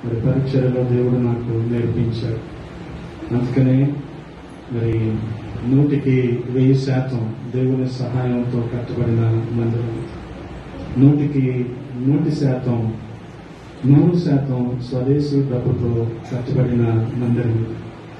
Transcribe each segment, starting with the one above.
మరి పరీక్షలలో దేవుడు నాకు నేర్పించాడు అందుకనే మరి నూటికి వెయ్యి శాతం దేవుని సహాయంతో కట్టబడిన మందిరం నూటికి నూటి శాతం నూరు శాతం స్వదేశీ డబ్బుతో కట్టబడిన మందిరం ఇది.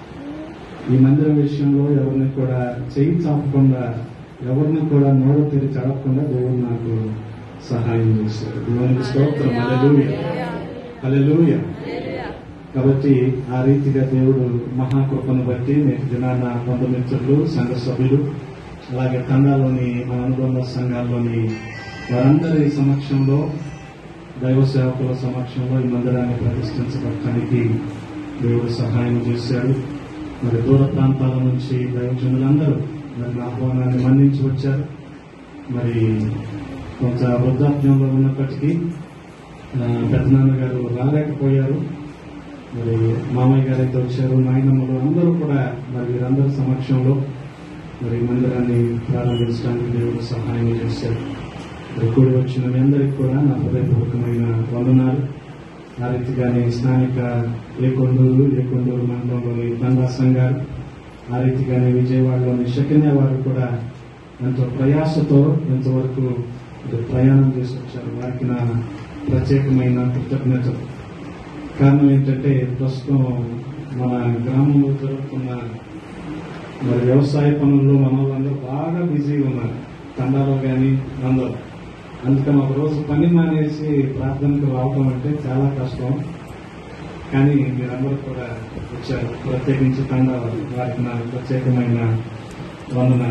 ఈ మందిరం విషయంలో ఎవరిని కూడా చేయి చాపకుండా ఎవరిని కూడా నోరు తెరిచి అడగకుండా దేవుడు నాకు సహాయం చేశాడు దేవునికి స్తోత్రం హల్లెలూయా హల్లెలూయా కాబట్టి ఆ రీతిగా దేవుడు మహాకృపను బట్టి నేటి దినాన బంధుమిత్రులు సంఘ సభ్యులు అలాగే తండాలోని మన అనుబంధ సంఘాల్లోని వారందరి సమక్షంలో దైవ సేవకుల సమక్షంలో ఈ మందిరాన్ని ప్రతిష్ఠించబడటానికి దేవుడు సహాయం చేశాడు మరి దూర ప్రాంతాల నుంచి దైవజనులందరూ మరి నా ఆహ్వానాన్ని మన్నించి వచ్చారు మరి కొంత వృద్ధాప్యంలో ఉన్నప్పటికీ ఆ, పెద్దనాన్న గారు రాలేకపోయారు మరి మామయ్య గారు అయితే వచ్చారు నాయనమ్మలు అందరూ కూడా మరి వీరందరి సమక్షంలో మరి మందిరాన్ని ప్రారంభించడానికి దేవుడు సహాయం చేశారు మరి కూడి వచ్చిన మీ అందరికీ కూడా నా హృదయపూర్వకమైన వందనాలు ఆ రీతిగానే స్థానిక ఏ కొండూరు ఏ కొండూరు మండలంలోని తండా సంఘాలు ఆ రీతిగానే విజయవాడలోని శకన్య వారు కూడా ఎంతో ప్రయాసతో ఎంతవరకు ఇది ప్రయాణం చేసి వచ్చారు వారికి నా ప్రత్యేకమైన కృతజ్ఞతలు కారణం ఏంటంటే ప్రస్తుతం మన గ్రామంలో జరుగుతున్న మరి వ్యవసాయ పనుల్లో మన వాళ్ళందరూ బాగా బిజీగా ఉన్నారు తండాలో కానీ అందరూ అందుకని ఒక రోజు పని మానేసి ప్రార్థనకు రావడం అంటే చాలా కష్టం కానీ మీరందరూ కూడా వచ్చారు ప్రత్యేకించి తండా వారు. వారికి నా ప్రత్యేకమైన వందన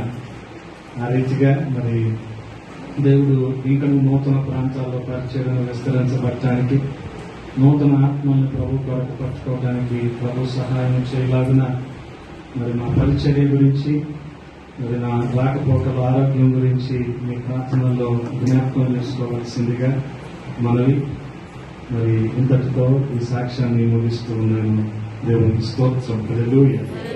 ఆ రీతిగా మరి దేవుడు ఇంకా నూతన ప్రాంతాల్లో పరిచయం విస్తరించబడటానికి నూతన ఆత్మల్ని ప్రభు కొరకు పట్టుకోవడానికి ప్రభు సహాయం చేయలాగిన మరి నా పరిచర్య గురించి మరి నా రాకపోకల ఆరోగ్యం గురించి మీ ప్రార్థనలో జ్ఞాపకం చేసుకోవాల్సిందిగా మనవి మరి ఇంతటితో ఈ సాక్ష్యాన్ని ముగిస్తూ ఉన్నాను దేవునికి స్తోత్రం హల్లెలూయా